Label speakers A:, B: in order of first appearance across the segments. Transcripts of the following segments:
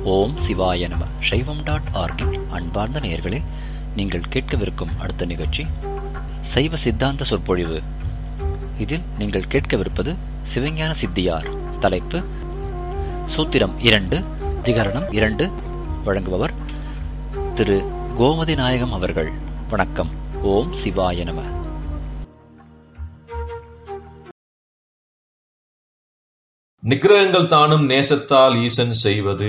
A: ஓம் சிவாய நம சைவம் டாட் ஆர்கின் அன்பார்ந்த நேயர்களே நீங்கள் கேட்கவிருக்கும் அடுத்த நிகழ்ச்சி சைவ சித்தாந்த சொற்பொழிவு இதில் நீங்கள் கேட்கவிருப்பது சிவஞான சித்தியார் தலைப்பு சூத்திரம் இரண்டு திகரணம் இரண்டு வழங்குபவர் திரு கோமதி நாயகம் அவர்கள் வணக்கம் ஓம் சிவாய நம
B: நிக்கிரகங்கள் தானும் நேசத்தால் ஈசன் செய்வது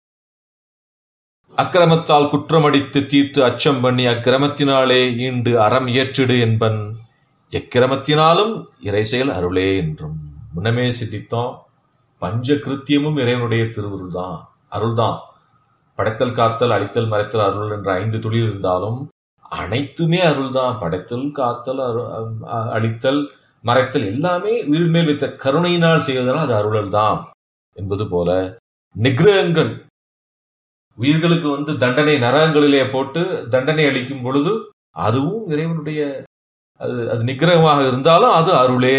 B: அக்கிரமத்தால் குற்றமடித்து தீர்த்து அச்சம் பண்ணி அக்கிரமத்தினாலே ஈண்டு அறம் இயற்றிடு என்பன் எக்கிரமத்தினாலும் இறை செயல் அருளே என்றும் முன்னமே சித்தித்தோம் பஞ்ச கிருத்தியமும் இறைவனுடைய திருவுருள் தான் அருள் தான் படைத்தல் காத்தல் அழித்தல் மறைத்தல் அருள் என்ற ஐந்து துளில் இருந்தாலும் அனைத்துமே அருள் தான் படைத்தல் காத்தல் அரு- அ- அழித்தல் மறைத்தல் எல்லாமே உயிர் மேல் வைத்த கருணையினால் செய்வதனால் அது அருளல் தான் என்பது போல நிகிரகங்கள் உயிர்களுக்கு வந்து தண்டனை நரகங்களிலே போட்டு தண்டனை அளிக்கும் பொழுது அதுவும் இறைவனுடைய அது அது நிகிரகமாக இருந்தாலும் அது அருளே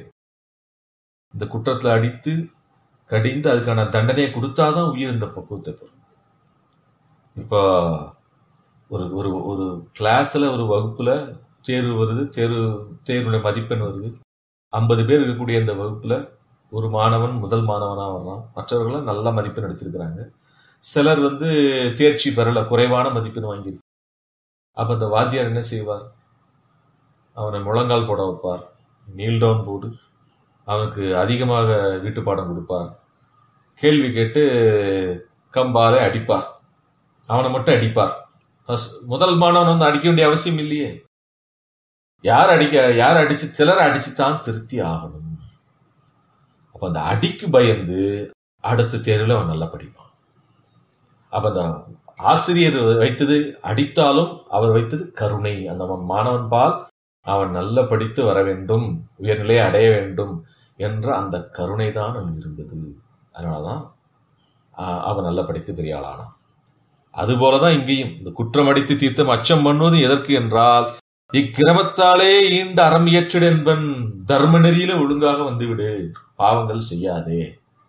B: இந்த குற்றத்துல அடித்து கடிந்து அதுக்கான தண்டனையை கொடுத்தாதான் உயிர் இந்த பக்குவத்தை பெறும் இப்போ ஒரு ஒரு ஒரு கிளாஸ்ல ஒரு வகுப்புல தேர்வு வருது தேர்வு தேர்வுடைய மதிப்பெண் வருது ஐம்பது பேர் இருக்கக்கூடிய இந்த வகுப்புல ஒரு மாணவன் முதல் மாணவனா வர்றான் மற்றவர்கள் நல்ல மதிப்பெண் எடுத்திருக்கிறாங்க சிலர் வந்து தேர்ச்சி பெறல குறைவான மதிப்பெண் வாங்கியிருக்கு அப்ப அந்த வாத்தியார் என்ன செய்வார் அவனை முழங்கால் போட வைப்பார் நீல் டவுன் போடு அவனுக்கு அதிகமாக வீட்டு பாடம் கொடுப்பார் கேள்வி கேட்டு கம்பாலே அடிப்பார் அவனை மட்டும் அடிப்பார் First- முதல் மாணவன் வந்து அடிக்க வேண்டிய அவசியம் இல்லையே யார் அடிக்க யார் அடிச்சு சிலர் அடிச்சுதான் திருத்தி ஆகணும் அப்ப அந்த அடிக்கு பயந்து அடுத்த தேர்வுல அவன் நல்லா படிப்பான் அப்ப அந்த ஆசிரியர் வைத்தது அடித்தாலும் அவர் வைத்தது கருணை அந்த அவன் மாணவன் பால் அவன் நல்ல படித்து வர வேண்டும் உயர்நிலையை அடைய வேண்டும் என்ற அந்த கருணை தான் அங்கு இருந்தது அதனாலதான் ஆஹ், அவன் நல்ல படித்து பெரிய ஆளானான் அதுபோலதான் இங்கேயும் இந்த குற்றம் அடித்து தீர்த்தம் அச்சம் பண்ணுவது எதற்கு என்றால் இக்கிரமத்தாலே ஈண்ட அறம் இயற்றிடு என்பன் தர்ம நெறியில ஒழுங்காக வந்துவிடு பாவங்கள் செய்யாதே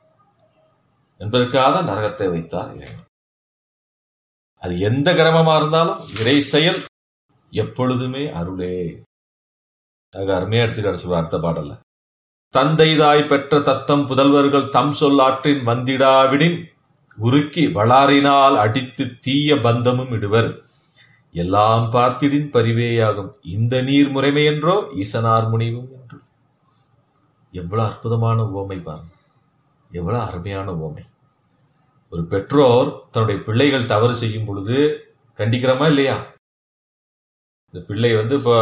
B: என்பதற்காக நரகத்தை வைத்தார் இறைவன் அது எந்த கிரமமா இருந்தாலும் இறை செயல் எப்பொழுதுமே அருளே அது அருமையா எடுத்துக்காட்டு சொல்ற அடுத்த பாடல்ல தந்தைதாய் பெற்ற தத்தம் புதல்வர்கள் தம் சொல் ஆற்றின் வந்திடாவிடின் உருக்கி வளாரினால் அடித்து தீய பந்தமும் இடுவர் எல்லாம் பார்த்திடின் பரிவேயாகும் இந்த நீர் முறைமை என்றோ ஈசனார் முனிவும் என்று எவ்வளவு அற்புதமான உவமை பாருங்க எவ்வளவு அருமையான உவமை ஒரு பெற்றோர் தன்னுடைய பிள்ளைகள் தவறு செய்யும் பொழுது கண்டிக்கிறோமா இல்லையா இந்த பிள்ளை வந்து இப்போ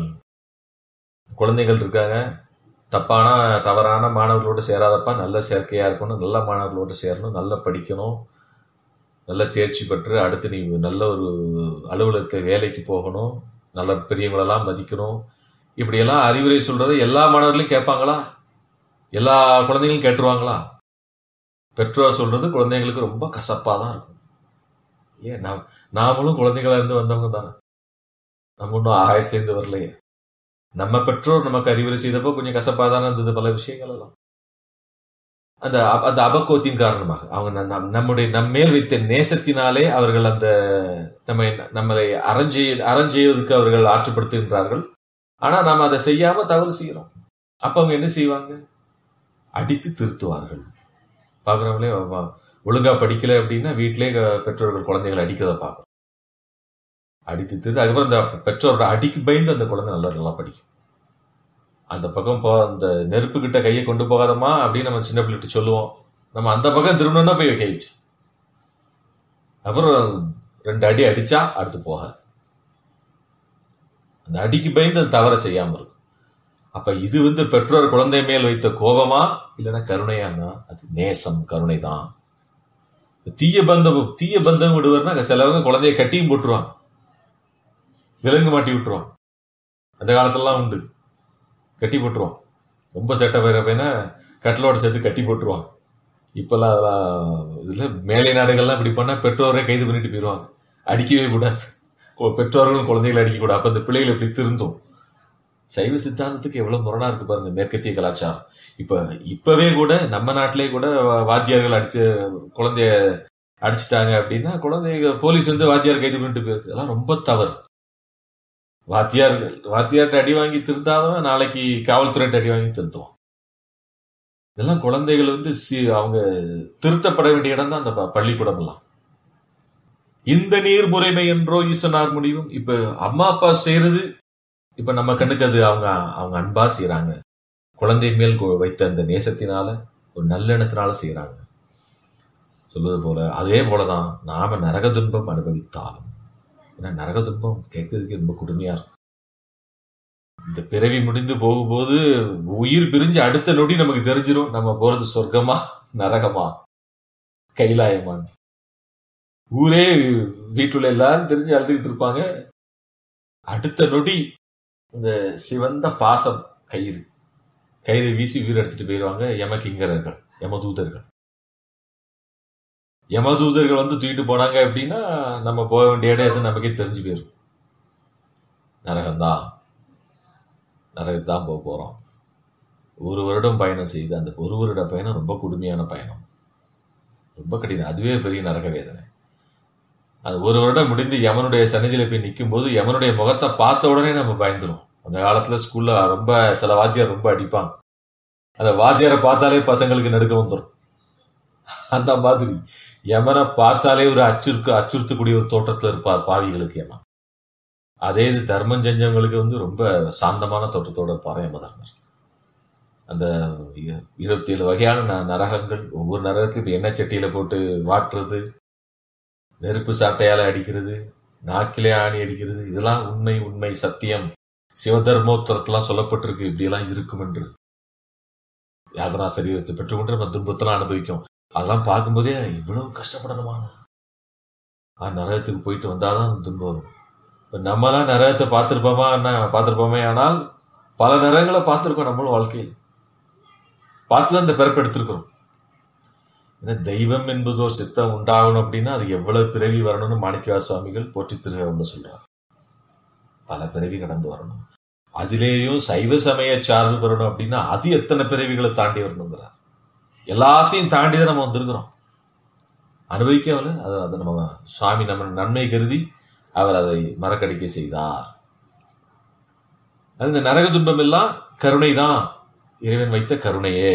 B: குழந்தைகள் இருக்காங்க தப்பான தவறான மாணவர்களோடு சேராதப்பா நல்ல சேர்க்கையா இருக்கணும் நல்ல மாணவர்களோடு சேரணும் நல்லா படிக்கணும் நல்ல தேர்ச்சி பெற்று அடுத்து நீ நல்ல ஒரு அலுவலகத்தில் வேலைக்கு போகணும் நல்ல பெரியவங்களெல்லாம் மதிக்கணும் இப்படியெல்லாம் அறிவுரை சொல்றதை எல்லா மாணவர்களையும் கேட்பாங்களா எல்லா குழந்தைகளும் கேட்டுருவாங்களா பெற்றோர் சொல்றது குழந்தைங்களுக்கு ரொம்ப கசப்பா தான் இருக்கும் ஏன் நாம் நாமளும் குழந்தைகளா இருந்து வந்தவங்க தானே நம்ம ஒன்றும் ஆகாயத்திலேருந்து வரலையே நம்ம பெற்றோர் நமக்கு அறிவுரை செய்தப்போ கொஞ்சம் கசப்பா தானே இருந்தது பல விஷயங்கள் எல்லாம் அந்த அ- அந்த அபக்கோத்தின் காரணமாக அவங்க ந- நம்- நம்முடைய நம்மேல் வைத்த நேசத்தினாலே அவர்கள் அந்த நம்மை நம்மளை அறஞ்செய் அறஞ்செய்வதற்கு அவர்கள் ஆற்றுப்படுத்துகின்றார்கள் ஆனா நாம் அதை செய்யாம தவறு செய்கிறோம் அப்ப அவங்க என்ன செய்வாங்க அடித்து திருத்துவார்கள் பாக்குறவங்களே வ- ஒழுங்கா படிக்கல அப்படின்னா வீட்டிலே க- பெற்றோர்கள் குழந்தைகளை அடிக்கிறத பார்க்கணும் அடித்து திருத்து அதுக்கப்புறம் அந்த பெற்றோரோட அடிக்கு பயந்து அந்த குழந்தை நல்லா நல்லா படிக்கும் அந்த பக்கம் போ அந்த நெருப்பு கிட்ட கையை கொண்டு போகாதம்மா அப்படின்னு நம்ம சின்ன பிள்ளைகிட்ட சொல்லுவோம் நம்ம அந்த பக்கம் திரும்பணும்னா போய் கை வச்சு அப்புறம் ரெண்டு அடி அடிச்சா அடுத்து போகாது அந்த அடிக்கு பயந்து அந்த தவறை செய்யாம இருக்கும் அப்ப இது வந்து பெற்றோர் குழந்தை மேல் வைத்த கோபமா இல்லைன்னா கருணையானா அது நேசம் கருணை தான் தீய பந்தம் தீய பந்தம் விடுவார்னா சிலவங்க குழந்தைய கட்டியும் போட்டுருவாங்க விலங்கு மாட்டி விட்டுருவான் அந்த காலத்துலலாம் உண்டு கட்டி போட்டுருவான் ரொம்ப சேட்டை பயிர பையனை கட்டிலோட சேர்த்து கட்டி போட்டுருவான் இப்பெல்லாம் அதெல்லாம் இதுல மேலை நாடுகள்லாம் இப்படி பண்ணா பெற்றோரே கைது பண்ணிட்டு போயிடுவாங்க அடிக்கவே கூடாது கொ- பெற்றோர்களும் குழந்தைகளை அடிக்கக்கூடாது அப்ப அந்த பிள்ளைகள் எப்படி திருந்தும் சைவ சித்தாந்தத்துக்கு எவ்வளவு முரணா இருக்கு பாருங்க மேற்கத்திய கலாச்சாரம் இப்ப இப்பவே கூட நம்ம நாட்டிலே கூட வா- வாத்தியார்கள் அடிச்சு குழந்தைய அடிச்சிட்டாங்க அப்படின்னா குழந்தைங்க போலீஸ் வந்து வாத்தியார் கைது பண்ணிட்டு போயிருக்கு இதெல்லாம் ரொம்ப தவறு வாத்தியார் வாத்தியார்ட்ட அடி வாங்கி திருந்தாதான் நாளைக்கு காவல்துறையிட்ட அடி வாங்கி திருத்துவோம் இதெல்லாம் குழந்தைகள் வந்து சி- அவங்க திருத்தப்பட வேண்டிய இடம் தான் அந்த ப- பள்ளிக்கூடம் எல்லாம் இந்த நீர் முறைமை என்றோ ஈசனார் முடிவும் இப்ப அம்மா அப்பா செய்யறது இப்ப நம்ம கண்ணுக்கு அது அவங்க அவங்க அன்பா செய்யறாங்க குழந்தை மேல் கொ- வைத்த அந்த நேசத்தினால ஒரு நல்லெண்ணத்தினால செய்யறாங்க சொல்வது போல அதே போலதான் நாம நரக துன்பம் அனுபவித்தாலும் ஏன்னா நரக துன்பம் கேட்கறதுக்கு ரொம்ப கொடுமையா இருக்கும் இந்த பிறவி முடிந்து போகும்போது உயிர் பிரிஞ்சு அடுத்த நொடி நமக்கு தெரிஞ்சிரும் நம்ம போறது சொர்க்கமா நரகமா கைலாயமான்னு ஊரே வீட்டுல எல்லாரும் தெரிஞ்சு அழுதுகிட்டு இருப்பாங்க அடுத்த நொடி இந்த சிவந்த பாசம் கயிறு கயிறை வீசி உயிர் எடுத்துட்டு போயிடுவாங்க யமகிங்கரர்கள் யமதூதர்கள் யமதூதர்கள் வந்து தூக்கிட்டு போனாங்க அப்படின்னா நம்ம போக வேண்டிய இடம் எது நமக்கே தெரிஞ்சு போயிடும் நரகம்தான் நரகத்தான் போக போறோம் ஒரு வருடம் பயணம் செய்து அந்த ஒரு வருட பயணம் ரொம்ப கொடுமையான பயணம் ரொம்ப கடினம் அதுவே பெரிய நரக வேதனை அது ஒரு வருடம் முடிந்து யமனுடைய சந்நிதியில போய் நிற்கும் போது யமனுடைய முகத்தை பார்த்த உடனே நம்ம பயந்துரும் அந்த காலத்துல ஸ்கூல்ல ரொம்ப சில வாத்தியார் ரொம்ப அடிப்பாங்க அந்த வாத்தியாரை பார்த்தாலே பசங்களுக்கு நடுக்க வந்துடும் அந்த மாதிரி யமனை பார்த்தாலே ஒரு அச்சுறுக்கு அச்சுறுத்தக்கூடிய ஒரு தோற்றத்துல இருப்பார் பாவிகளுக்கு யமன் அதே இது தர்மம் செஞ்சவங்களுக்கு வந்து ரொம்ப சாந்தமான தோற்றத்தோட இருப்பார் யமதர்மர் அந்த இ- இருபத்தி ஏழு வகையான ந- நரகங்கள் ஒவ்வொரு நரகத்திலும் இப்ப எண்ணெய் சட்டியில போட்டு வாட்டுறது நெருப்பு சாட்டையால அடிக்கிறது நாக்கிலே ஆணி அடிக்கிறது இதெல்லாம் உண்மை உண்மை சத்தியம் சிவதர்மோத்தரத்தெல்லாம் சொல்லப்பட்டிருக்கு இப்படியெல்லாம் இருக்கும் என்று யாதனா சரீரத்தை பெற்றுக்கொண்டு நம்ம துன்பத்தெல்லாம் அனுபவிக்கும் அதெல்லாம் பார்க்கும்போதே இவ்வளவு கஷ்டப்படணுமா ஆ நரகத்துக்கு போயிட்டு வந்தாதான் அந்த துன்பம் வரும் இப்ப நம்மலாம் நரகத்தை பார்த்திருப்போமா என்ன பார்த்திருப்போமே ஆனால் பல நரகங்களை பார்த்திருக்கோம் நம்மளும் வாழ்க்கையில் பார்த்துதான் இந்த பிறப்பு எடுத்திருக்கிறோம் ஏன்னா தெய்வம் என்பது ஒரு சித்தம் உண்டாகணும் அப்படின்னா அது எவ்வளவு பிறவி வரணும்னு மாணிக்கவா சுவாமிகள் போற்றி திருகம்னு சொல்றார் பல பிறவி கடந்து வரணும் அதிலேயும் சைவ சமய சார்பு பெறணும் அப்படின்னா அது எத்தனை பிறவிகளை தாண்டி வரணுங்கிறார் எல்லாத்தையும் தாண்டி தான் நம்ம வந்திருக்கிறோம் அனுபவிக்கவில்லை அது அதை நம்ம சுவாமி நம்ம நன்மை கருதி அவர் அதை மறக்கடிக்க செய்தார் அது இந்த நரக துன்பம் எல்லாம் கருணை தான் இறைவன் வைத்த கருணையே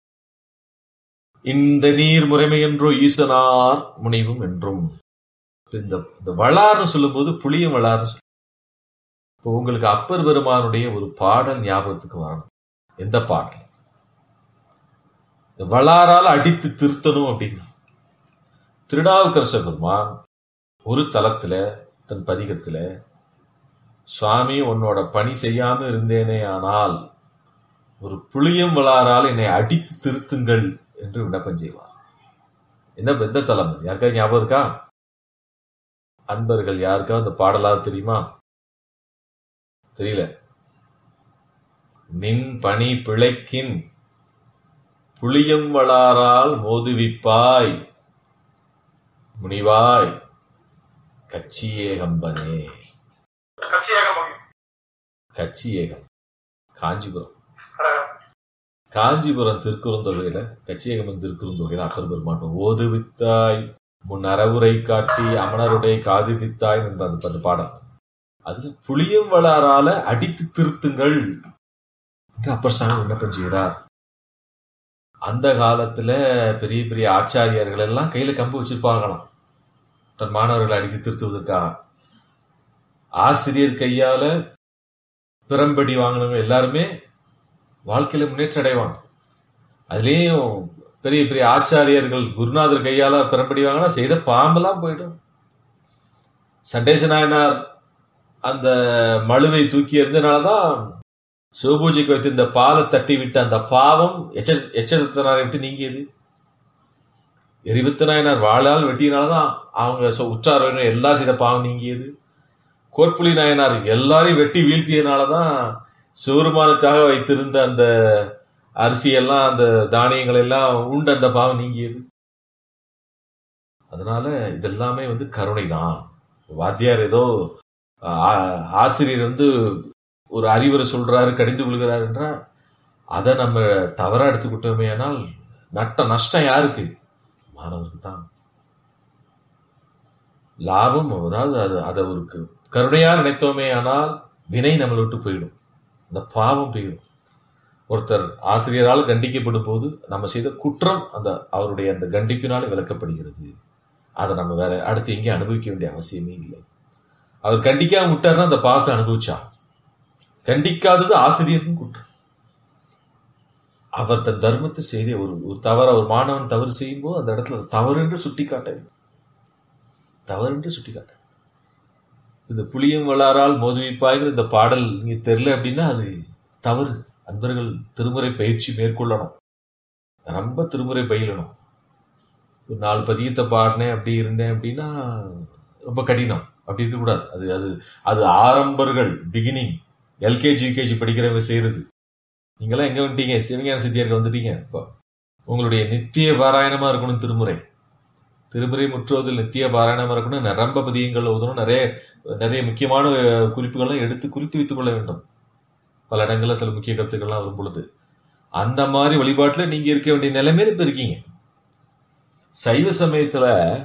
B: இந்த நீர் முறைமை என்றோ ஈசனார் முனைவும் என்றும் இந்த இந்த வளார்னு சொல்லும்போது புளியும் வளார்னு சொல்லும் இப்போ உங்களுக்கு அப்பர் பெருமானுடைய ஒரு பாடல் ஞாபகத்துக்கு வரணும் எந்த பாடல் இந்த வளாரால் அடித்து திருத்தணும் அப்படின்னு திருநாவுக்கரச பெருமான் ஒரு தலத்துல தன் பதிகத்துல சுவாமி உன்னோட பணி செய்யாம இருந்தேனே ஆனால் ஒரு புளியம் வளாரால் என்னை அடித்து திருத்துங்கள் என்று விண்ணப்பம் செய்வார் என்ன எந்த தலம் யாருக்காவது ஞாபகம் இருக்கா அன்பர்கள் யாருக்காவது அந்த பாடலாவது தெரியுமா தெரியல நின் பணி பிழைக்கின் புளியம் வளாரால் மோதுவிப்பாய் முனிவாய் கச்சியேகம்பனே
C: கட்சியாக முடியும்
B: கச்சியேகம் காஞ்சிபுரம் காஞ்சிபுரம் திருக்குறுந்தொகையில கச்சியகமன் திருக்குறுந்தொகையில அப்பர் பெருமான் ஓதுவித்தாய் முன் அறவுரை காட்டி அமணருடைய காது வித்தாய் என்ற அந்த அந்த பாடம் அதுல புளியம் வளாரால அடித்து திருத்துங்கள் என்று அப்பர் சாமி விண்ணப்பம் செய்கிறார் அந்த காலத்துல பெரிய பெரிய ஆச்சாரியர்கள் எல்லாம் கையில கம்பு வச்சிருப்பாங்களாம் தன் மாணவர்களை அடித்து திருத்துவதற்காக ஆசிரியர் கையால பிறம்படி வாங்கினவங்க எல்லாருமே வாழ்க்கையில முன்னேற்றம் அடைவாங்க அதுலயும் பெரிய பெரிய ஆச்சாரியர்கள் குருநாதர் கையால பிறம்படி வாங்கினா செய்த பாம்பெல்லாம் போயிடும் சண்டேச நாயனார் அந்த மழுவை தூக்கி எறிந்தனாலதான் சிவபூஜைக்கு வைத்திருந்த பாலை தட்டி விட்ட அந்த பாவம் எச்ச எச்சரித்தனாரை விட்டு நீங்கியது எரிவித்த நாயனார் வாழால் வெட்டினால்தான் அவங்க சொ- உற்றார் உறவினர் எல்லாம் செய்த பாவம் நீங்கியது கோட்புலி நாயனார் எல்லாரையும் வெட்டி வீழ்த்தியதுனாலதான் சிவருமானுக்காக வைத்திருந்த அந்த அரிசி எல்லாம் அந்த தானியங்கள் எல்லாம் உண்டு அந்த பாவம் நீங்கியது அதனால இதெல்லாமே வந்து கருணை தான் வாத்தியார் ஏதோ ஆ- ஆசிரியர் வந்து ஒரு அறிவுரை சொல்றாரு கடிந்து கொள்கிறார் என்றால் அதை நம்ம தவறா எடுத்துக்கிட்டோமே ஆனால் நட்ட நஷ்டம் யாருக்கு மாணவருக்கு தான் லாபம் அதாவது அது அதை ஒரு கு- கருணையா நினைத்தோமே ஆனால் வினை நம்மளை விட்டு போயிடும் அந்த பாவம் போயிடும் ஒருத்தர் ஆசிரியரால் கண்டிக்கப்படும் போது நம்ம செய்த குற்றம் அந்த அவருடைய அந்த கண்டிப்பினால் விளக்கப்படுகிறது அதை நம்ம வேற அடுத்து எங்கேயும் அனுபவிக்க வேண்டிய அவசியமே இல்லை அவர் கண்டிக்காம விட்டாருன்னா அந்த பாவத்தை அனுபவிச்சா கண்டிக்காதது ஆசிரியருக்கும் குற்றம் அவர் தன் தர்மத்தை செய்த ஒரு ஒரு தவறு ஒரு மாணவன் தவறு செய்யும் போது அந்த இடத்துல அது தவறு என்று சுட்டி காட்ட வேண்டும். தவறு என்று சுட்டி காட்ட வேண்டும். இந்த புளியும் வளாரால் மோதுவிப்பாய்ங்கிற இந்த பாடல் நீங்க தெரியல அப்படின்னா அது தவறு அன்பர்கள் திருமுறை பயிற்சி மேற்கொள்ளணும் ரொம்ப திருமுறை பயிலணும் ஒரு நாலு பதியத்தை பாடினேன் அப்படி இருந்தேன் அப்படின்னா ரொம்ப கடினம் அப்படி இருக்கக்கூடாது அது அது அது ஆரம்பர்கள் பிகினிங் எல்கேஜி யூகேஜி படிக்கிறவங்க செய்யறது நீங்களாம் எங்க வந்துட்டீங்க சிவஞான சித்தியாருக்கு வந்துட்டீங்க இப்போ உங்களுடைய நித்திய பாராயணமா இருக்கணும் திருமுறை திருமுறை முற்றுவதில் நித்திய பாராயணமா இருக்கணும் நிரம்ப பதியங்கள் ஓதணும் நிறைய நிறைய முக்கியமான அஹ், குறிப்புகள்லாம் எடுத்து குறித்து வைத்துக் கொள்ள வேண்டும் பல இடங்கள்ல சில முக்கிய கருத்துக்கள்லாம் வரும் பொழுது அந்த மாதிரி வழிபாட்டுல நீங்க இருக்க வேண்டிய நிலைமையில இப்ப இருக்கீங்க சைவ சமயத்துல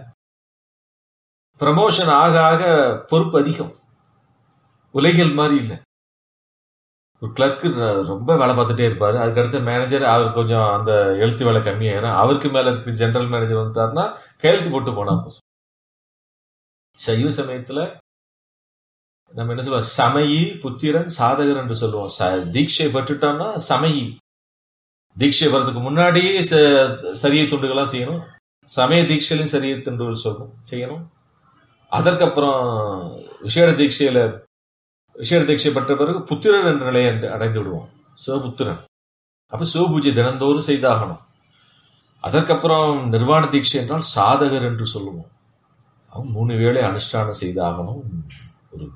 B: ப்ரமோஷன் ஆக ஆக பொறுப்பு அதிகம் உலகியல் மாதிரி இல்லை ஒரு கிளர்க்கு ரொம்ப வேலை பார்த்துட்டே இருப்பாரு அதுக்கடுத்த மேனேஜர் அவர் கொஞ்சம் அந்த எழுத்து வேலை கம்மியாயிரும் அவருக்கு மேல இருக்க ஜெனரல் மேனேஜர் வந்துட்டாருன்னா கையெழுத்து போட்டு போனா போதும் சைவ சமயத்துல நம்ம என்ன சொல்லுவோம் சமயி புத்திரன் சாதகர் என்று சொல்லுவோம் ச- தீட்சை பெற்றுட்டோம்னா சமயி தீட்சை வர்றதுக்கு முன்னாடியே ச- சரிய துண்டுகள்லாம் செய்யணும் சமய தீட்சையிலும் சரிய துண்டுகள் சொல்லணும் செய்யணும் அதற்கப்புறம் விசேட தீட்சையில விசேட தீட்சை பெற்ற பிறகு புத்திரர் என்ற நிலையை அடைந்து- அடைந்து விடுவோம் சிவபுத்திரன் அப்ப சிவபூஜை தினந்தோறும் செய்தாகணும் அதற்கப்புறம் நிர்வாண தீட்சை என்றால் சாதகர் என்று சொல்லுவோம் அவன் மூணு வேளை அனுஷ்டானம் செய்தாகணும் ஒரு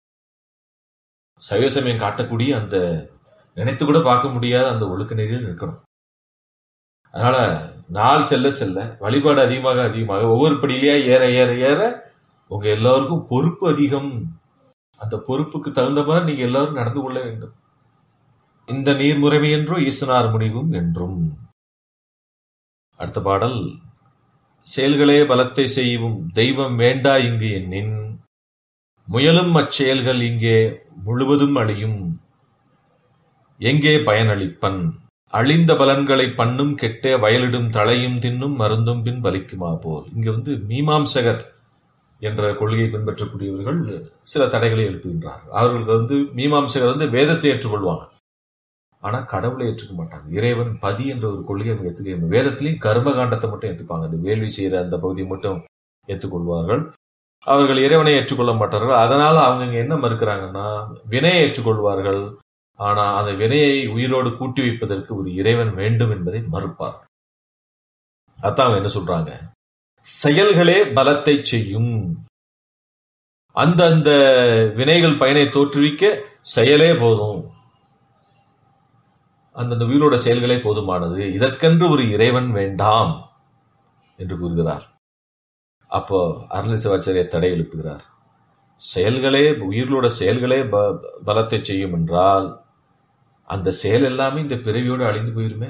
B: சைவ சமயம் காட்டக்கூடிய அந்த நினைத்து கூட பார்க்க முடியாத அந்த ஒழுக்க நெறியில் இருக்கணும் அதனால நாள் செல்ல செல்ல வழிபாடு அதிகமாக அதிகமாக ஒவ்வொரு படியிலேயே ஏற ஏற ஏற உங்க எல்லாருக்கும் பொறுப்பு அதிகம் அந்த பொறுப்புக்கு தகுந்த மாதிரி நீங்க எல்லாரும் நடந்து கொள்ள வேண்டும் இந்த நீர்முறைமை என்றோ ஈசனார் முடிவும் என்றும் அடுத்த பாடல் செயல்களே பலத்தை செய்யும் தெய்வம் வேண்டா இங்கு எண்ணின் முயலும் அச்செயல்கள் இங்கே முழுவதும் அழியும் எங்கே பயனளிப்பன் அழிந்த பலன்களை பண்ணும் கெட்டே வயலிடும் தளையும் தின்னும் மருந்தும் பின் பலிக்குமா போல் இங்க வந்து மீமாம்சகர் என்ற கொள்கையை பின்பற்றக்கூடியவர்கள் சில தடைகளை எழுப்புகின்றார்கள் அவர்களுக்கு வந்து மீமாம்சகர் வந்து வேதத்தை ஏற்றுக்கொள்வாங்க ஆனா கடவுளை ஏற்றுக்க மாட்டாங்க இறைவன் பதி என்ற ஒரு கொள்கையை அவங்க ஏற்றுக்க வேதத்திலையும் கர்ம காண்டத்தை மட்டும் ஏற்றுப்பாங்க அந்த வேள்வி செய்யற அந்த பகுதியை மட்டும் ஏற்றுக்கொள்வார்கள் அவர்கள் இறைவனை ஏற்றுக்கொள்ள மாட்டார்கள் அதனால அவங்க இங்க என்ன மறுக்கிறாங்கன்னா வினையை ஏற்றுக்கொள்வார்கள் ஆனா அந்த வினையை உயிரோடு கூட்டி வைப்பதற்கு ஒரு இறைவன் வேண்டும் என்பதை மறுப்பார் அதான் அவங்க என்ன சொல்றாங்க செயல்களே பலத்தை செய்யும் அந்தந்த வினைகள் பயனை தோற்றுவிக்க செயலே போதும் அந்தந்த உயிரோட செயல்களே போதுமானது இதற்கென்று ஒரு இறைவன் வேண்டாம் என்று கூறுகிறார் அப்போ அருள் சிவாச்சாரிய தடை எழுப்புகிறார் செயல்களே உயிர்களோட செயல்களே ப- பலத்தை செய்யும் என்றால் அந்த செயல் எல்லாமே இந்த பிறவியோடு அழிந்து போயிருமே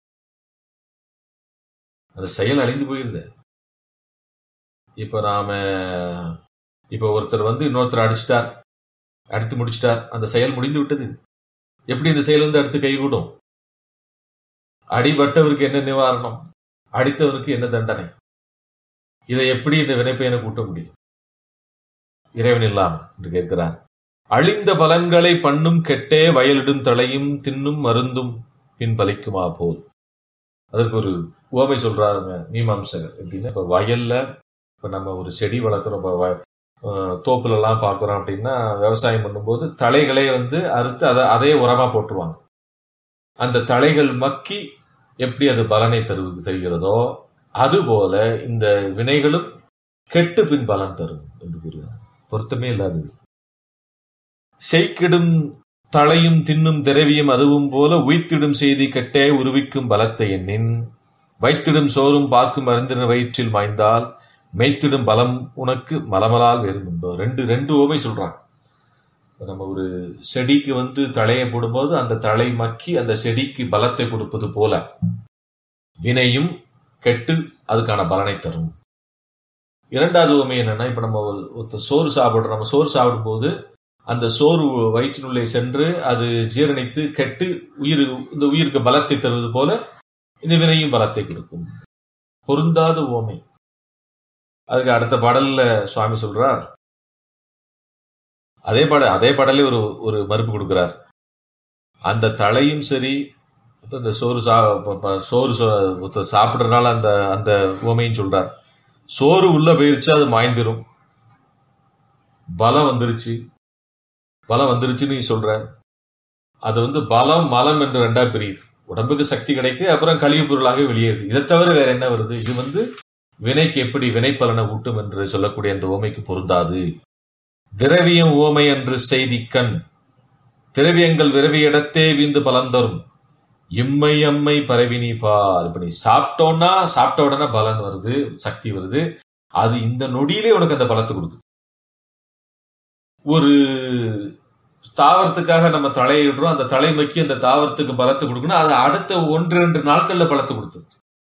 B: அந்த செயல் அழிந்து போயிருது இப்ப நாம இப்ப ஒருத்தர் வந்து இன்னொருத்தர் அடிச்சிட்டார் அடித்து முடிச்சிட்டார் அந்த செயல் முடிந்து விட்டது எப்படி இந்த செயல் வந்து அடுத்து கைகூடும் அடிபட்டவருக்கு என்ன நிவாரணம் அடித்தவருக்கு என்ன தண்டனை இதை எப்படி இந்த வினைப்பயனை கூட்ட முடியும் இறைவன் இல்லாம என்று கேட்கிறார் அழிந்த பலன்களை பண்ணும் கெட்டே வயலிடும் தலையும் தின்னும் மருந்தும் பின் பலிக்குமா போல் அதற்கு ஒரு உவமை சொல்றாருங்க மீமாம்சகர் எப்படின்னா இப்ப வயல்ல இப்ப நம்ம ஒரு செடி வளர்க்குறோம் இப்ப வ- அஹ் தோப்புல எல்லாம் பாக்குறோம் அப்படின்னா விவசாயம் பண்ணும்போது தழைகளை வந்து அறுத்து அதை அதே உரமா போட்டுருவாங்க அந்த தழைகள் மக்கி எப்படி அது பலனை தரு தருகிறதோ அதுபோல இந்த வினைகளும் கெட்டு பின் பலன் தரும் என்று கூறுகிறார் பொருத்தமே இல்லாதது செய்கிடும் தளையும் தின்னும் திரவியம் அதுவும் போல உய்த்திடும் செய்தி கெட்டே உருவிக்கும் பலத்தை எண்ணின் வைத்திடும் சோறும் பார்க்கும் அறிந்தின வயிற்றில் மாய்ந்தால் மெய்த்திடும் பலம் உனக்கு மலமலால் வேறுமுண்டோ ரெண்டு ரெண்டு ஓமை சொல்றாங்க இப்ப நம்ம ஒரு செடிக்கு வந்து தழையை போடும்போது அந்த தழை மக்கி அந்த செடிக்கு பலத்தை கொடுப்பது போல வினையும் கெட்டு அதுக்கான பலனை தரும் இரண்டாவது உண்மை என்னன்னா இப்ப நம்ம ஒரு- ஒருத்தர் சோறு சாப்பிடுறோம் நம்ம சோறு சாப்பிடும்போது அந்த சோறு வயிற்றினுள்ளே சென்று அது ஜீரணித்து கெட்டு உயிர் இந்த உயிருக்கு பலத்தை தருவது போல இந்த வினையும் பலத்தை கொடுக்கும் பொருந்தாத உவமை அதுக்கு அடுத்த பாடல்ல சுவாமி சொல்றார் அதே பாட அதே பாடலே ஒரு ஒரு மறுப்பு கொடுக்கிறார் அந்த தலையும் சரி இப்ப இந்த சோறு சா ப- ப- சோறு சா- ஒருத்தர் சாப்பிடுறதுனால அந்த அந்த உவமையும் சொல்றார் சோறு உள்ள போயிருச்சு அது மாய்ந்திரும் பலம் வந்துருச்சு பலம் வந்துருச்சுன்னு நீ சொல்ற அது வந்து பலம் மலம் என்று ரெண்டா பிரியுது உடம்புக்கு சக்தி கிடைக்கு அப்புறம் கழிவுப் பொருளாக வெளியேறுது இதை தவிர வேற என்ன வருது இது வந்து வினைக்கு எப்படி வினைப்பலனை ஊட்டும் என்று சொல்லக்கூடிய அந்த ஓமைக்கு பொருந்தாது திரவியம் ஓமை என்று செய்தி கண் திரவியங்கள் விரவிய இடத்தே வீந்து பலன் தரும் இம்மை அம்மை பரவினி பார் இப்ப நீ சாப்பிட்டோன்னா சாப்பிட்ட உடனே பலன் வருது சக்தி வருது அது இந்த நொடியிலே உனக்கு அந்த பலத்தை கொடுக்குது ஒரு தாவரத்துக்காக நம்ம தலையிடுறோம் அந்த தலைமைக்கு அந்த தாவரத்துக்கு பலத்தை கொடுக்கணும் அது அடுத்த ஒன்று ரெண்டு நாட்கள்ல பலத்தை கொடுத்தது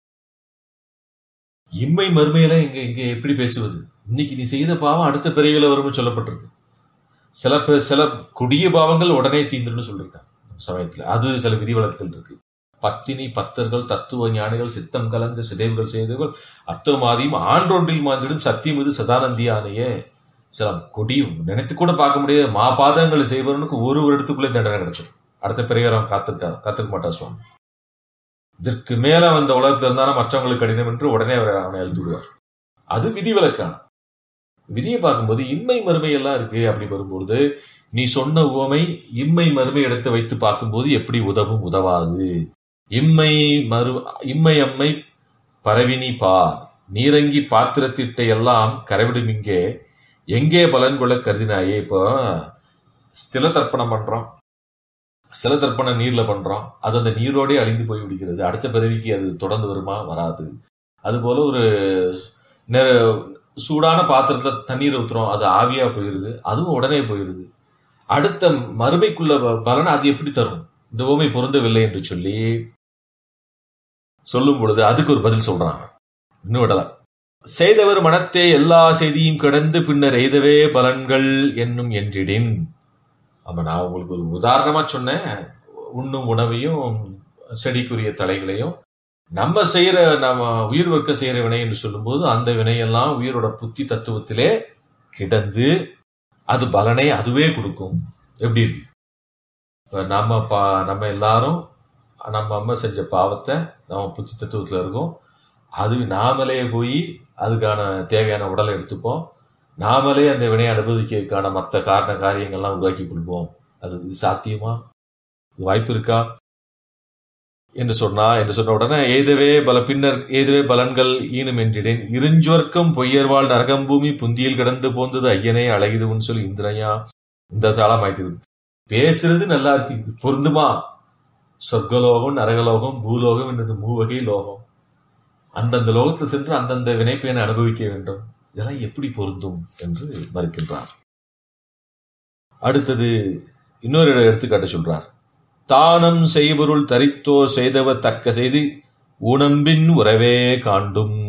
B: இம்மை மறுமையெல்லாம் இங்க இங்க எப்படி பேசுவது இன்னைக்கு நீ செய்த பாவம் அடுத்த பிறவியில வரும்னு சொல்லப்பட்டிருக்கு சில பே- சில கொடிய பாவங்கள் உடனே தீந்துருன்னு சொல்லியிருக்காங்க சமயத்துல அது சில விதிவிலக்குகள் இருக்கு பத்தினி பத்தர்கள் தத்துவ ஞானிகள் சித்தம் கலந்த சிதைவுகள் செய்தவர்கள் அத்தமாதியும் ஆண்டொன்றில் மாந்திடும் சத்தியம் இது சதானந்தியானையே சில கொடியும் நினைத்து கூட பார்க்க முடியாத மா பாதங்கள் செய்பவனுக்கு ஒரு வருடத்துக்குள்ளே தண்டனை கிடைச்சிடும் அடுத்த பிறகு அவன் காத்திருக்கார் காத்திருக்க மாட்டார் சுவாமி இதற்கு மேல வந்த உலகத்துல இருந்தாலும் மற்றவங்களுக்கு கடினம் என்று உடனே அவர் அவனை எழுதி விடுவார் அது விதிவிலக்கான விதியை பார்க்கும்போது இம்மை மறுமை எல்லாம் இருக்கு அப்படி வரும்பொழுது நீ சொன்ன உவமை இம்மை மறுமை எடுத்து வைத்து பார்க்கும்போது எப்படி உதவும் உதவாது இம்மை மறு இம்மை அம்மை பரவினி பார் நீரங்கி பாத்திரத்திட்ட எல்லாம் கரைவிடும் இங்கே எங்கே பலன் கொள்ள கருதினாயே இப்போ ஸ்தில தர்ப்பணம் பண்றோம் ஸ்தில தர்ப்பணம் நீர்ல பண்றோம் அது அந்த நீரோடே அழிந்து போய் விடுகிறது அடுத்த பிறவிக்கு அது தொடர்ந்து வருமா வராது அதுபோல ஒரு நெ- சூடான பாத்திரத்துல தண்ணீர் ஊத்துறோம் அது ஆவியா போயிருது அதுவும் உடனே போயிருது அடுத்த மறுமைக்குள்ள ப- பலன் அது எப்படி தரும் இந்த ஓமை பொருந்தவில்லை என்று சொல்லி சொல்லும் பொழுது அதுக்கு ஒரு பதில் சொல்றான் இன்னும் விடலாம் செய்தவர் மனத்தே எல்லா செய்தியும் கடந்து பின்னர் எய்தவே பலன்கள் என்னும் என்றிடின் அப்ப நான் உங்களுக்கு ஒரு உதாரணமா சொன்னேன் உண்ணும் உணவையும் செடிக்குரிய தலைகளையும் நம்ம செய்யற நம்ம உயிர் வர்க்க செய்யற வினை என்று சொல்லும்போது அந்த வினையெல்லாம் உயிரோட புத்தி தத்துவத்திலே கிடந்து அது பலனை அதுவே கொடுக்கும் எப்படி இருக்கு இப்ப நம்ம பா நம்ம எல்லாரும் நம்ம அம்மா செஞ்ச பாவத்தை நம்ம புத்தி தத்துவத்துல இருக்கோம் அது நாமளே போய் அதுக்கான தேவையான உடலை எடுத்துப்போம் நாமளே அந்த வினையை அனுபவிக்கிறதுக்கான மற்ற காரண காரியங்கள்லாம் உருவாக்கி கொடுப்போம் அது இது சாத்தியமா இது வாய்ப்பு இருக்கா என்று சொன்னா என்று சொன்ன உடனே ஏதவே பல பின்னர் ஏதவே பலன்கள் ஈனும் என்றிடேன் இருஞ்சுவர்க்கம் பொய்யர்வாள் நரகம்பூமி புந்தியில் கிடந்து போந்தது ஐயனே அழகிதுன்னு சொல்லி இந்திரயா இந்த சாலம் ஆயிட்டு பேசுறது நல்லா இருக்கு இது பொருந்துமா சொர்க்கலோகம் நரகலோகம் பூலோகம் என்னது மூவகை லோகம் அந்தந்த லோகத்தில் சென்று அந்தந்த வினைப்பயனை அனுபவிக்க வேண்டும் இதெல்லாம் எப்படி பொருந்தும் என்று மறுக்கின்றார் அடுத்தது இன்னொரு எடுத்துக்காட்டு சொல்றார் தானம் செய்பொருள் தரித்தோர் செய்தவர் தக்க செய்து உணம்பின் உறவே காண்டும்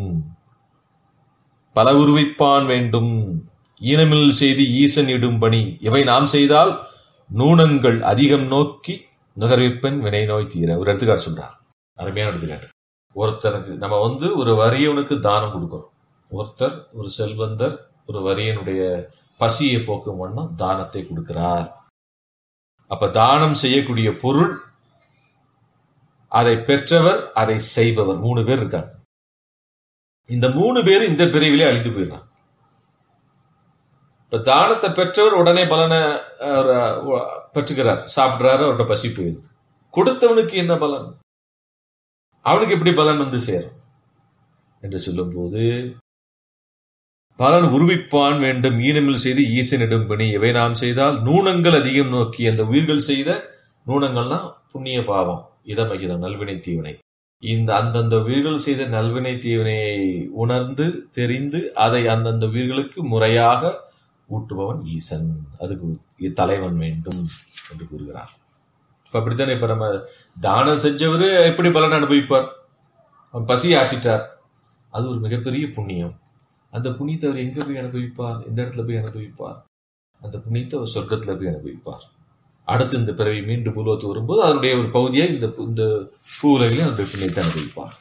B: பல உருவிப்பான் வேண்டும் ஈனமில் செய்து ஈசன் இடும் பணி இவை நாம் செய்தால் நூனங்கள் அதிகம் நோக்கி நுகர்விப்பன் வினை நோய் தீர ஒரு எடுத்துக்காட்டு சொல்றார் அருமையான எடுத்துக்காட்டு ஒருத்தனுக்கு நம்ம வந்து ஒரு வறியவனுக்கு தானம் கொடுக்கிறோம் ஒருத்தர் ஒரு செல்வந்தர் ஒரு வரியனுடைய பசியை போக்கும் வண்ணம் தானத்தை கொடுக்கிறார் அப்ப தானம் செய்யக்கூடிய பொருள் அதை பெற்றவர் அதை செய்பவர் மூணு பேர் இருக்காங்க இந்த மூணு பேர் இந்த பிரிவிலே அழிந்து போயிடுறாங்க இப்ப தானத்தை பெற்றவர் உடனே பலனை அஹ், பெற்றுக்கிறார் சாப்பிடுறாரு அவரோட பசி போயிடுது கொடுத்தவனுக்கு என்ன பலன் அவனுக்கு எப்படி பலன் வந்து சேரும் என்று சொல்லும்போது பலன் உருவிப்பான் வேண்டும் ஈனமில் செய்து ஈசனிடும் பணி இவை நாம் செய்தால் நூனங்கள் அதிகம் நோக்கி அந்த உயிர்கள் செய்த நூனங்கள்னா புண்ணிய பாவம் இதமகிதம் நல்வினை தீவினை இந்த அந்தந்த உயிர்கள் செய்த நல்வினை தீவினையை உணர்ந்து தெரிந்து அதை அந்தந்த உயிர்களுக்கு முறையாக ஊட்டுபவன் ஈசன் அதுக்கு தலைவன் வேண்டும் என்று கூறுகிறார் இப்ப அப்படித்தானே இப்ப நம்ம தானம் செஞ்சவரு எப்படி பலன் அனுபவிப்பார் அவன் பசியை ஆற்றிட்டார் அது ஒரு மிகப்பெரிய புண்ணியம் அந்த புண்ணியத்தை அவர் எங்க போய் அனுபவிப்பார் எந்த இடத்துல போய் அனுபவிப்பார் அந்த புண்ணியத்தை அவர் சொர்க்கத்துல போய் அனுபவிப்பார் அடுத்து இந்த பிறவி மீண்டும் பூலோகத்து வரும்போது அதனுடைய ஒரு பகுதியை இந்த இந்த பூவுலகிலே அந்த புண்ணியத்தை அனுபவிப்பார்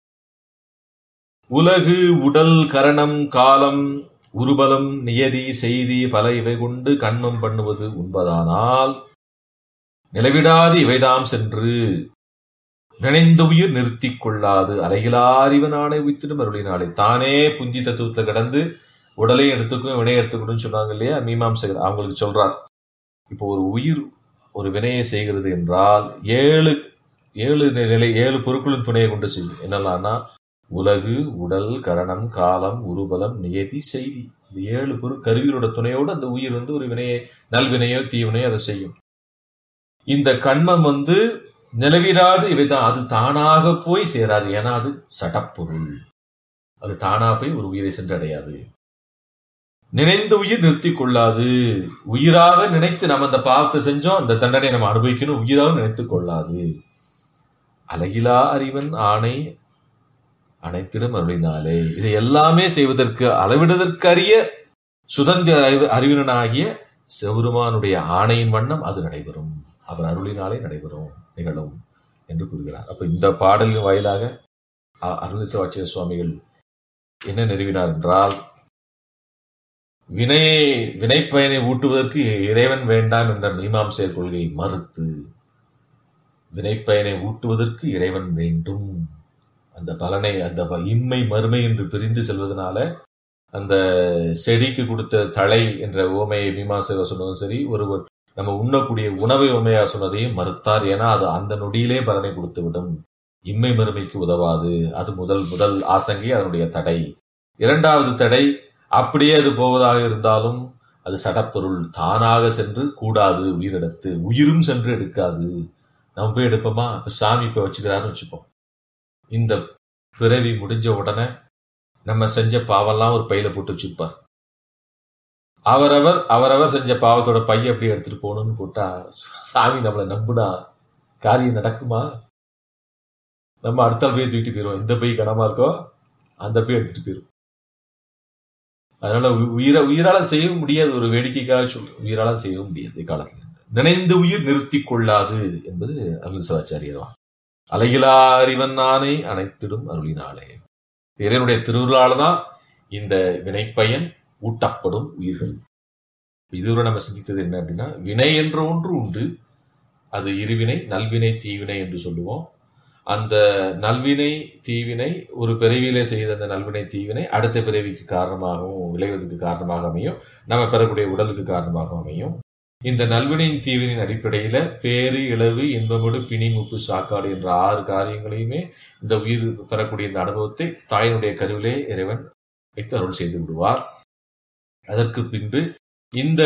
B: உலகு உடல் கரணம் காலம் உருபலம் நியதி செய்தி பல இவை கொண்டு கண்மம் பண்ணுவது உண்பதானால் நிலவிடாது இவைதாம் சென்று நினைந்த உயிர் நிறுத்திக் கொள்ளாது அலைகிலா அறிவனானை உய்த்திடும் அருளினாலே தானே புந்தி தத்துவத்துல கடந்து உடலை எடுத்துக்கும் வினை எடுத்துக்கணும்னு சொன்னாங்க இல்லையா மீமாம்சகர் அவங்களுக்கு சொல்றார் இப்போ ஒரு உயிர் ஒரு வினையை செய்கிறது என்றால் ஏழு ஏழு நிலை ஏழு பொருட்களின் துணையை கொண்டு செய்யும் என்னெல்லாம்னா உலகு உடல் கரணம் காலம் உருபலம் நியதி செய்தி இந்த ஏழு பொருள் கருவிகளோட துணையோடு அந்த உயிர் வந்து ஒரு வினையை நல்வினையோ தீவினையோ அதை செய்யும் இந்த கண்மம் வந்து நிலவிடாது இவைதான் அது தானாக போய் சேராது ஏன்னா அது சடப்பொருள் அது தானா போய் ஒரு உயிரை சென்றடையாது நினைந்த உயிர் நிறுத்தி கொள்ளாது உயிராக நினைத்து நம்ம அந்த பாவத்தை செஞ்சோம் அந்த தண்டனை நம்ம அனுபவிக்கணும் உயிராக நினைத்துக் கொள்ளாது அழகிலா அறிவன் ஆணை அனைத்திடம் அருளினாலே இதை எல்லாமே செய்வதற்கு அளவிடுவதற்கரிய சுதந்திர அறிவு அறிவினனாகிய சிவபெருமானுடைய ஆணையின் வண்ணம் அது நடைபெறும் அவர் அருளினாலே நடைபெறும் நிகழும் என்று கூறுகிறார் அப்ப இந்த பாடலின் வாயிலாக அ- அருள்நிசவாச்சிய சுவாமிகள் என்ன நிறுவினார் என்றால் வினையை வினைப்பயனை ஊட்டுவதற்கு இறைவன் வேண்டாம் என்ற மீமாம்சையர் கொள்கையை மறுத்து வினைப்பயனை ஊட்டுவதற்கு இறைவன் வேண்டும் அந்த பலனை அந்த ப- இன்மை மறுமை என்று பிரிந்து செல்வதனால அந்த செடிக்கு கொடுத்த தழை என்ற ஓமையை மீமாசகர் சொன்னதும் சரி ஒருவர் நம்ம உண்ணக்கூடிய உணவை உண்மையா சொன்னதையும் மறுத்தார் ஏன்னா அது அந்த நொடியிலே பலனை கொடுத்து விடும் இம்மை மறுமைக்கு உதவாது அது முதல் முதல் ஆசங்கி அதனுடைய தடை இரண்டாவது தடை அப்படியே அது போவதாக இருந்தாலும் அது சடப்பொருள் தானாக சென்று கூடாது உயிரிடத்து உயிரும் சென்று எடுக்காது நம்ம போய் எடுப்போமா இப்ப சாமி இப்ப வச்சுக்கிறாருன்னு வச்சுப்போம் இந்த பிறவி முடிஞ்ச உடனே நம்ம செஞ்ச பாவெல்லாம் ஒரு பையில போட்டு வச்சிருப்பார் அவரவர் அவரவர் செஞ்ச பாவத்தோட பைய அப்படி எடுத்துட்டு போகணும்னு போட்டா சாமி நம்மளை நம்புனா காரியம் நடக்குமா நம்ம அடுத்த ஆள் போய் தூக்கிட்டு போயிடுவோம் இந்த பை கனமா இருக்கோ அந்த பை எடுத்துட்டு போயிடும் அதனால உ- உயிர உயிரால செய்ய முடியாது ஒரு வேடிக்கைக்காக சொல்றேன் உயிரால செய்ய முடியாது இக்காலத்துல நினைந்து உயிர் நிறுத்தி கொள்ளாது என்பது அருள் சிவாச்சாரியர் அலைகிலா அறிவன் நானே அனைத்திடும் அருளினாலே இறைவனுடைய திருவிழால தான் இந்த வினைப்பயன் ஊட்டப்படும் உயிர்கள் இதுவரை நம்ம சிந்தித்தது என்ன அப்படின்னா வினை என்ற ஒன்று உண்டு அது இருவினை நல்வினை தீவினை என்று சொல்லுவோம் அந்த நல்வினை தீவினை ஒரு பிறவியிலே செய்த அந்த நல்வினை தீவினை அடுத்த பிறவிக்கு காரணமாகவும் விளைவதற்கு காரணமாக அமையும் நம்ம பெறக்கூடிய உடலுக்கு காரணமாக அமையும் இந்த நல்வினையின் தீவினின் அடிப்படையில பேரு இளவு இன்பமோடு பிணி முப்பு சாக்காடு என்ற ஆறு காரியங்களையுமே இந்த உயிர் பெறக்கூடிய இந்த அனுபவத்தை தாயினுடைய கருவிலே இறைவன் வைத்து அருள் செய்து விடுவார் அதற்கு பின்பு இந்த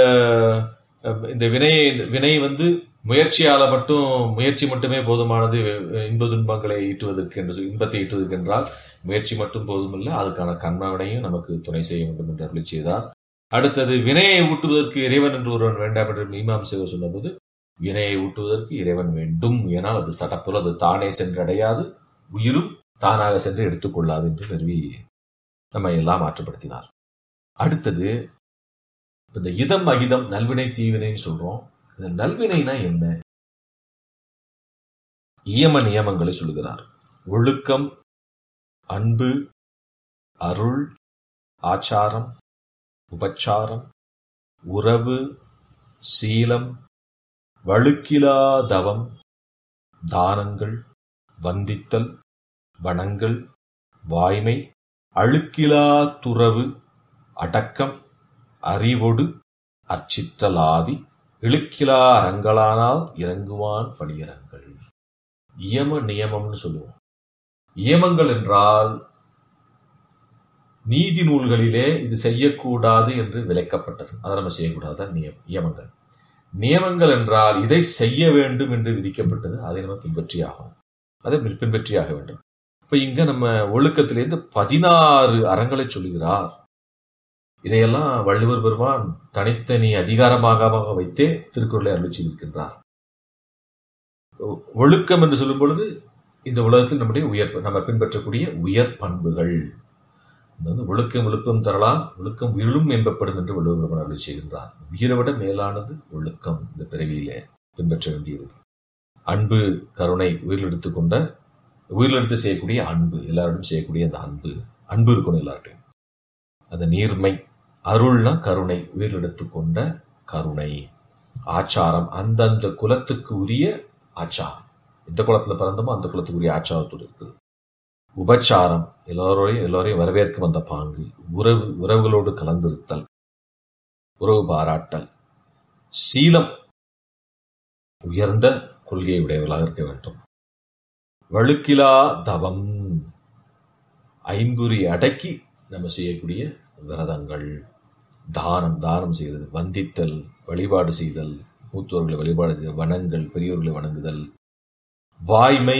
B: அஹ், இந்த வினையை வினை வந்து முயற்சியால மட்டும் முயற்சி மட்டுமே போதுமானது அஹ், இன்ப துன்பங்களை ஈட்டுவதற்கு என்று சொல்லி- இன்பத்தை ஈட்டுவதற்கு என்றால் முயற்சி மட்டும் போதுமில்ல அதுக்கான கண்மவினையும் நமக்கு துணை செய்ய வேண்டும் என்று அருளி செய்தார் அடுத்தது வினையை ஊட்டுவதற்கு இறைவன் என்று ஒருவன் வேண்டாம் என்று மீமாம்சகர் சொன்னபோது வினையை ஊட்டுவதற்கு இறைவன் வேண்டும் ஏனால் அது சட்டப்புல அது தானே சென்றடையாது உயிரும் தானாக சென்று எடுத்துக்கொள்ளாது என்று நிறுவி நம்ம எல்லாம் மாற்றுப்படுத்தினார் அடுத்தது இப்ப இந்த இதம் அகிதம் நல்வினை தீவினைன்னு சொல்றோம் இந்த நல்வினைனா என்ன இயம நியமங்களை சொல்லுகிறார் ஒழுக்கம் அன்பு அருள் ஆச்சாரம் உபச்சாரம் உறவு சீலம் வழுக்கிலா தவம் தானங்கள் வந்தித்தல் வணங்கள் வாய்மை அழுக்கிலா துறவு அடக்கம் அறிவொடு அர்ச்சித்தலாதி இழுக்கிலா அரங்கலானால் இறங்குவான் படியிறங்கள் இயம நியமம்னு சொல்லுவோம் இயமங்கள் என்றால் நீதி நூல்களிலே இது செய்யக்கூடாது என்று விளக்கப்பட்டது அதை நம்ம செய்யக்கூடாது நியம் நியமங்கள் நியமங்கள் என்றால் இதை செய்ய வேண்டும் என்று விதிக்கப்பட்டது அதை நம்ம பின்பற்றியாகும் அதை பின்பற்றியாக வேண்டும் இப்ப இங்க நம்ம ஒழுக்கத்திலிருந்து பதினாறு அறங்களை சொல்லுகிறார் இதையெல்லாம் வள்ளுவர் பெருமான் தனித்தனி அதிகாரமாக வைத்தே திருக்குறளை அருள் செய்திருக்கின்றார் ஒ- ஒழுக்கம் என்று சொல்லும் பொழுது இந்த உலகத்தில் நம்முடைய உயர் நம்ம பின்பற்றக்கூடிய உயர் பண்புகள் அது வந்து ஒழுக்கம் விழுப்பம் தரலாம் ஒழுக்கம் விழும் என்பப்படும் என்று வள்ளுவர் அருளி செய்கின்றார் உயிரை விட மேலானது ஒழுக்கம் இந்த பிறவியிலே பின்பற்ற வேண்டியது அன்பு கருணை உயிரில் எடுத்துக்கொண்ட உயிரில் எடுத்து செய்யக்கூடிய அன்பு எல்லாரிடம் செய்யக்கூடிய அந்த அன்பு அன்பு இருக்கணும் எல்லார்ட்டையும் அந்த நீர்மை அருள்னா கருணை உயிரில் எடுத்துக்கொண்ட கருணை ஆச்சாரம் அந்தந்த குலத்துக்கு உரிய ஆச்சாரம் எந்த குலத்துல பிறந்தமோ அந்த குலத்துக்கு உரிய ஆச்சாரத்தோடு இருக்குது உபச்சாரம் எல்லோரையும் எல்லோரையும் வரவேற்கும் அந்த பாங்கு உறவு உறவுகளோடு கலந்திருத்தல் உறவு பாராட்டல் சீலம் உயர்ந்த கொள்கையை உடையவர்களாக இருக்க வேண்டும் வழுக்கிலா தவம் ஐங்குறி அடக்கி நம்ம செய்யக்கூடிய விரதங்கள் தானம் தானம் செய்கிறது வந்தித்தல் வழிபாடு செய்தல் மூத்தோர்களை வழிபாடு செய்தல் வணங்கல் பெரியோர்களை வணங்குதல் வாய்மை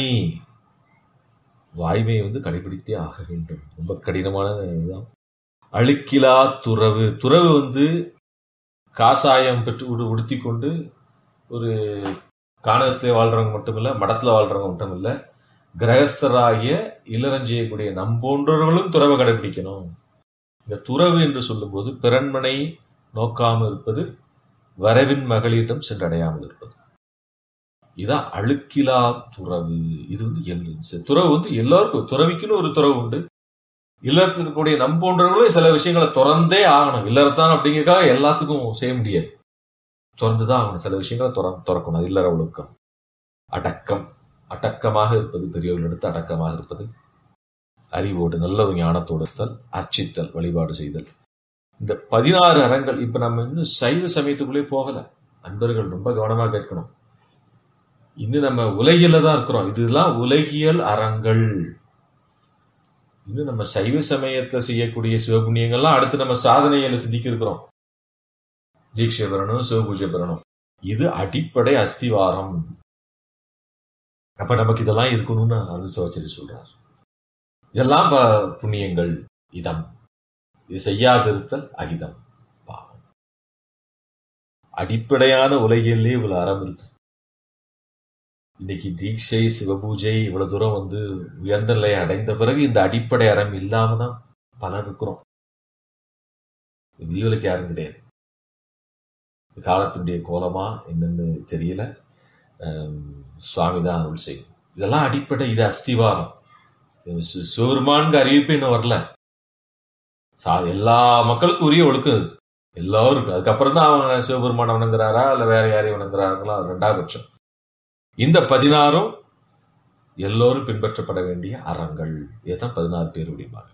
B: வாய்மையை வந்து கடைபிடித்தே ஆக வேண்டும் ரொம்ப கடினமான இதுதான் அழுக்கிலா துறவு துறவு வந்து காசாயம் பெற்று உடு உடுத்தி கொண்டு ஒரு காணகத்தில் வாழ்றவங்க மட்டும் இல்ல மடத்துல வாழ்றவங்க மட்டும் இல்ல கிரகஸ்தராகிய இல்லறம் செய்யக்கூடிய நம் போன்றவர்களும் துறவை கடைபிடிக்கணும் இந்த துறவு என்று சொல்லும்போது பிறன்மனை நோக்காமல் இருப்பது வரவின் மகளிரிடம் சென்றடையாமல் இருப்பது இதான் அழுக்கிலா துறவு இது வந்து எல் துறவு வந்து எல்லாருக்கும் துறவிக்குன்னு ஒரு துறவு உண்டு இல்லறத்தில் இருக்கக்கூடிய நம் போன்றவர்களும் சில விஷயங்களை திறந்தே ஆகணும் இல்லறத்தான் அப்படிங்கிறக்காக எல்லாத்துக்கும் செய்ய முடியாது திறந்துதான் ஆகணும் சில விஷயங்களை துற திறக்கணும் அது இல்லற ஒழுக்கம் அடக்கம் அடக்கமாக இருப்பது பெரியவர்களிடத்து அடக்கமாக இருப்பது அறிவோடு நல்ல ஒரு ஞானத்தோடு இருத்தல் அர்ச்சித்தல் வழிபாடு செய்தல் இந்த பதினாறு அறங்கள் இப்ப நம்ம இன்னும் சைவ சமயத்துக்குள்ளே போகல அன்பர்கள் ரொம்ப கவனமா கேட்கணும் இன்னும் நம்ம உலகியல தான் இருக்கிறோம் இதெல்லாம் உலகியல் அறங்கள் இன்னும் நம்ம சைவ சமயத்துல செய்யக்கூடிய சிவபுண்ணியங்கள்லாம் அடுத்து நம்ம சாதனைகளை சிந்திக்க இருக்கிறோம் தீட்சை பெறணும் சிவபூஜை பெறணும் இது அடிப்படை அஸ்திவாரம் அப்ப நமக்கு இதெல்லாம் இருக்கணும்னு அருள் சிவாச்சரி சொல்றார் இதெல்லாம் ப- புண்ணியங்கள் இதம் இது செய்யாதிருத்தல் அகிதம் பாவம் அடிப்படையான உலகிலே இவ்வளவு அறம் இருக்கு இன்னைக்கு தீட்சை சிவபூஜை இவ்வளவு தூரம் வந்து உயர்ந்த நிலையை அடைந்த பிறகு இந்த அடிப்படை அறம் இல்லாம தான் பலர் இருக்கிறோம் விதிவிலக்கு யாரும் கிடையாது காலத்தினுடைய கோலமா என்னன்னு தெரியல ஆம், சுவாமி தான் அருள் செய்யும் இதெல்லாம் அடிப்படை இது அஸ்திவாரம் இது சி- சிவபெருமானுக்கு அறிவிப்பு இன்னும் வரல சா- எல்லா மக்களுக்கும் உரிய ஒழுக்கம் இது எல்லாருக்கும் அதுக்கப்புறம் தான் அவங்க சிவபெருமான் வணங்குறாரா இல்ல வேற யாரையும் வணங்குறாங்களா அது ரெண்டாவது பட்சம் இந்த பதினாறும் எல்லோரும் பின்பற்றப்பட வேண்டிய அறங்கள் இதுதான் பதினாறு பேர் அப்படிம்பாங்க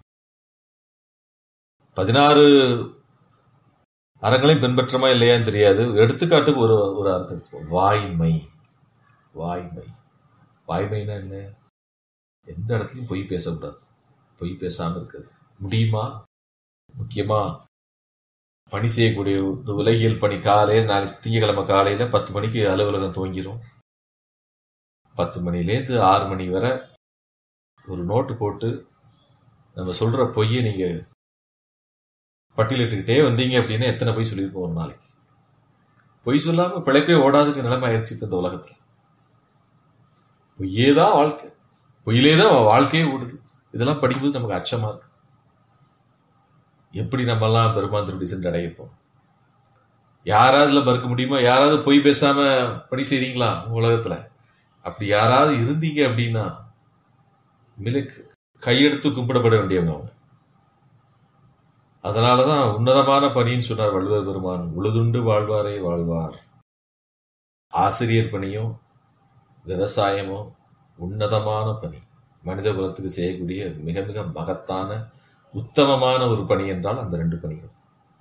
B: பதினாறு அறங்களையும் பின்பற்றமா இல்லையான்னு தெரியாது எடுத்துக்காட்டுக்கு ஒரு ஒரு அர்த்தம் எடுத்துப்போம் வாய்மை வாய்மை வாய்மைனா என்ன எந்த இடத்துலயும் பொய் பேசக்கூடாது பொய் பேசாம இருக்கிறது முடியுமா முக்கியமா பணி செய்யக்கூடிய இந்த உலகியல் பணி காலையில் நாளை திங்கக்கிழமை காலையில பத்து மணிக்கு அலுவலகம் துவங்கிரும் பத்து மணிலேருந்து ஆறு மணி வரை ஒரு நோட்டு போட்டு நம்ம சொல்ற பொய்யை நீங்க பட்டியலிட்டுக்கிட்டே வந்தீங்க அப்படின்னா எத்தனை பொய் சொல்லியிருப்போம் ஒரு நாளைக்கு பொய் சொல்லாம பிழைப்பே ஓடாதுக்கு நிலைமை ஆயிடுச்சு இப்ப இந்த உலகத்துல பொய்யே தான் வாழ்க்கை பொய்யிலே தான் வாழ்க்கையே ஓடுது இதெல்லாம் படிக்கும்போது நமக்கு அச்சமா இருக்கு எப்படி நம்ம எல்லாம் பெருமான் திருடி சென்று அடையப்போம் யாராவது இதுல மறுக்க முடியுமா யாராவது பொய் பேசாம பணி செய்றீங்களா உலகத்துல அப்படி யாராவது இருந்தீங்க அப்படின்னா மிலுக்கு கையெடுத்து கும்பிடப்பட வேண்டியவங்க அவங்க அதனாலதான் உன்னதமான பணின்னு சொன்னார் வள்ளுவர் பெருமான் உழுதுண்டு வாழ்வாரே வாழ்வார் ஆசிரியர் பணியும் விவசாயமும் உன்னதமான பணி மனித குலத்துக்கு செய்யக்கூடிய மிக மிக மகத்தான உத்தமமான ஒரு பணி என்றால் அந்த ரெண்டு பணிகள்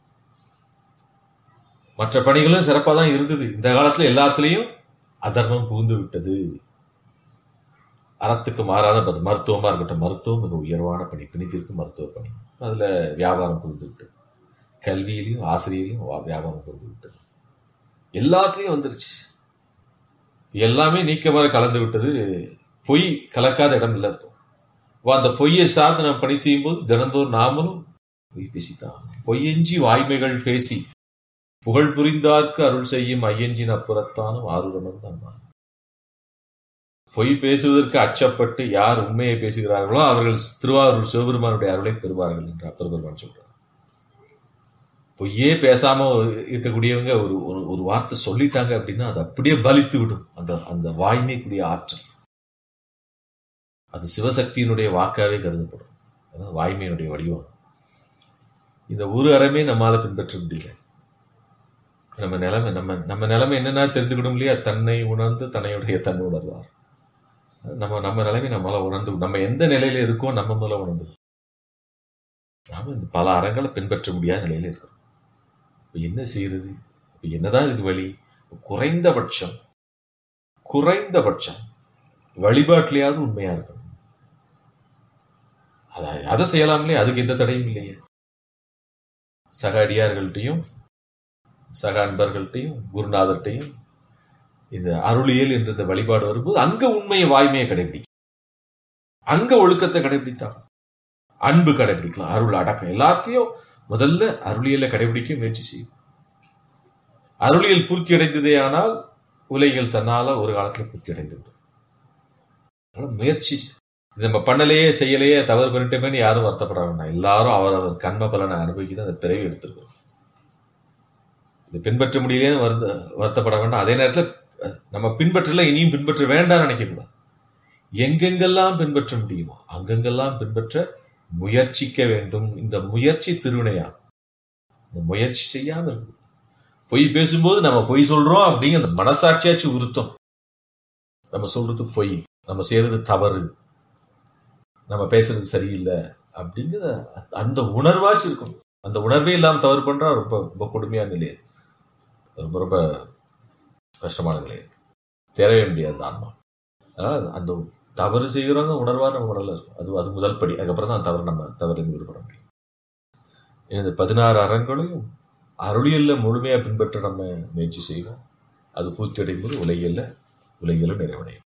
B: மற்ற பணிகளும் சிறப்பாக தான் இருந்தது இந்த காலத்துல எல்லாத்துலயும் அதர்மம் புகுந்து விட்டது அறத்துக்கு மாறாத ப- மருத்துவமா இருக்கட்டும் மருத்துவம் மிக உயர்வான பணி பிணித்திற்கு மருத்துவ பணி அதுல வியாபாரம் புகுந்து விட்டது கல்வியிலையும் ஆசிரியரையும் வியாபாரம் புகுந்து விட்டது எல்லாத்துலயும் வந்துருச்சு எல்லாமே நீக்கமாக கலந்து விட்டது பொய் கலக்காத இடம் இல்லை இப்போ அப்ப அந்த பொய்யை சார்ந்து நம்ம பணி செய்யும்போது தினந்தோறும் நாமளும் பொய் பேசித்தான் பொய்யஞ்சி வாய்மைகள் பேசி புகழ் புரிந்தார்க்கு அருள் செய்யும் ஐயஞ்சின் அப்புறத்தானும் ஆறுடனும் தான் பொய் பேசுவதற்கு அச்சப்பட்டு யார் உண்மையை பேசுகிறார்களோ அவர்கள் திருவாரூர் சிவபெருமானுடைய அருளை பெறுவார்கள் என்று அப்பர் பெருமான் சொல்றார் பொய்யே பேசாம இருக்கக்கூடியவங்க ஒரு ஒரு ஒரு வார்த்தை சொல்லிட்டாங்க அப்படின்னா அது அப்படியே பலித்து விடும் அந்த அந்த வாய்மைக்குரிய ஆற்றல் அது சிவசக்தியினுடைய வாக்காவே கருதப்படும் அதான் வாய்மையினுடைய வடிவம் இந்த ஒரு அறமே நம்மால பின்பற்ற முடியல நம்ம நிலைமை நம்ம நம்ம நிலைமை என்னன்னா தெரிஞ்சுக்கணும் இல்லையா தன்னை உணர்ந்து தன்னையுடைய தன் உணர்வார் நம்ம நம்ம நிலைமை நம்மளால உணர்ந்து நம்ம எந்த நிலையில இருக்கோம் நம்ம முதல்ல உணர்ந்து நாம இந்த பல அறங்களை பின்பற்ற முடியாத நிலையில இருக்கோம் இப்ப என்ன செய்யறது இப்ப என்னதான் இதுக்கு வழி குறைந்தபட்சம் குறைந்தபட்சம் வழிபாட்டிலேயாவது உண்மையா இருக்கணும் அதை அதை செய்யலாம்லே அதுக்கு எந்த தடையும் இல்லையே சக அடியார்கள்ட்டையும் சக அன்பர்கள்ட்டையும் குருநாதர்கிட்டையும் இந்த அருளியல் என்ற இந்த வழிபாடு வரும்போது அங்க உண்மையை வாய்மையை கடைபிடிக்கும் அங்க ஒழுக்கத்தை கடைபிடித்தான் அன்பு கடைபிடிக்கலாம் அருள் அடக்கம் எல்லாத்தையும் முதல்ல அருளியலை கடைபிடிக்க முயற்சி செய்யும் அருளியல் பூர்த்தி அடைந்ததே ஆனால் உலகில் தன்னால ஒரு காலத்துல பூர்த்தி அடைந்து விடும் அதனால முயற்சி செய்- இது நம்ம பண்ணலையே செய்யலையே தவறு பண்ணிட்டோமேன்னு யாரும் வருத்தப்பட வேண்டாம் எல்லாரும் அவரவர் கண்ம பலனை அனுபவிக்க தான் அந்த பிறவி எடுத்திருக்கிறோம் இது பின்பற்ற முடியலையேன்னு வருத்த வருத்தப்பட வேண்டாம் அதே நேரத்தில் அஹ், நம்ம பின்பற்றல இனியும் பின்பற்ற வேண்டாம்னு நினைக்கக்கூடாது எங்கெங்கெல்லாம் பின்பற்ற முடியுமோ அங்கெங்கெல்லாம் பின்பற்ற முயற்சிக்க வேண்டும் இந்த முயற்சி திருவினையா இந்த முயற்சி செய்யாம இருக்கும் பொய் பேசும்போது நம்ம பொய் சொல்றோம் அப்படிங்கிற அந்த மனசாட்சியாச்சு உறுத்தம் நம்ம சொல்றது பொய் நம்ம செய்யறது தவறு நம்ம பேசுறது சரியில்லை அப்படிங்கிற அந்த உணர்வாச்சு இருக்கும் அந்த உணர்வே இல்லாம தவறு பண்றா ரொம்ப ரொம்ப கொடுமையான நிலை அது. ரொம்ப ரொம்ப கஷ்டமான நிலை அது. தேரவே முடியாது ஆன்மா அதனால அந்த தவறு செய்கிறவங்க உணர்வா நம்ம உணர்ல இருக்கும் அது அது முதல் படி அதுக்கப்புறம் தான் தவறு நம்ம தவறு விடுபட முடியும் இந்த பதினாறு அறங்களையும் அருளியல்ல முழுமையா பின்பற்ற நம்ம முயற்சி செய்வோம் அது பூர்த்தி அடையும் போது உலகியல்ல உலகியலும் நிறைவடையும்